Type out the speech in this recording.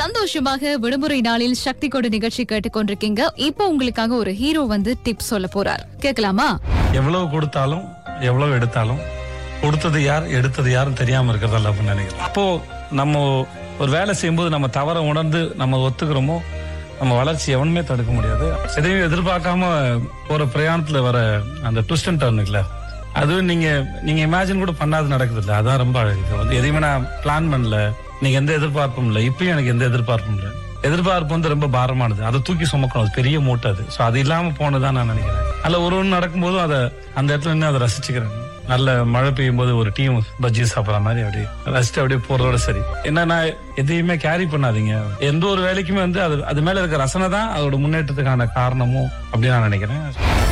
சந்தோஷமாக விடுமுறை நாளில் சக்தி கொடு நிகழ்ச்சி கேட்டுக்கொண்டிருக்கீங்க இப்போ உங்களுக்காக ஒரு ஹீரோ வந்து டிப்ஸ் சொல்ல போறார் கேட்கலாமா எவ்வளவு கொடுத்தாலும் எவ்வளவு எடுத்தாலும் கொடுத்தது யார் எடுத்தது யாரும் தெரியாம இருக்கிறதல்ல அப்படின்னு நினைக்கிறேன் அப்போ நம்ம ஒரு வேலை செய்யும்போது நம்ம தவற உணர்ந்து நம்ம ஒத்துக்கிறோமோ நம்ம வளர்ச்சி எவனுமே தடுக்க முடியாது எதையும் எதிர்பார்க்காம போற பிரயாணத்துல வர அந்த ட்விஸ்ட் அண்ட் டர்ன் இருக்குல்ல அதுவும் நீங்க நீங்க இமேஜின் கூட பண்ணாது நடக்குது இல்ல அதான் ரொம்ப அழகு இது வந்து எதையுமே நான் பிளான் பண்ணல நீங்க எந்த எதிர்பார்ப்பும் இல்லை இப்பயும் எனக்கு எந்த எதிர்பார்ப்பும் இல்லை எதிர்பார்ப்பு வந்து ரொம்ப பாரமானது அதை தூக்கி சுமக்கணும் அது பெரிய மூட்டை அது ஸோ அது இல்லாம போனதான் நான் நினைக்கிறேன் அல்ல ஒரு ஒன்று நடக்கும்போதும் அதை அந்த இடத்துல நின்று அதை ரசிச்சுக்கிறேன் நல்ல மழை பெய்யும் போது ஒரு டீம் பஜ்ஜி சாப்பிட்ற மாதிரி அப்படியே ரசிச்சு அப்படியே போறதோட சரி என்னன்னா எதையுமே கேரி பண்ணாதீங்க எந்த ஒரு வேலைக்குமே வந்து அது அது மேல இருக்க ரசனை தான் அதோட முன்னேற்றத்துக்கான காரணமும் அப்படின்னு நான் நினைக்கிறேன்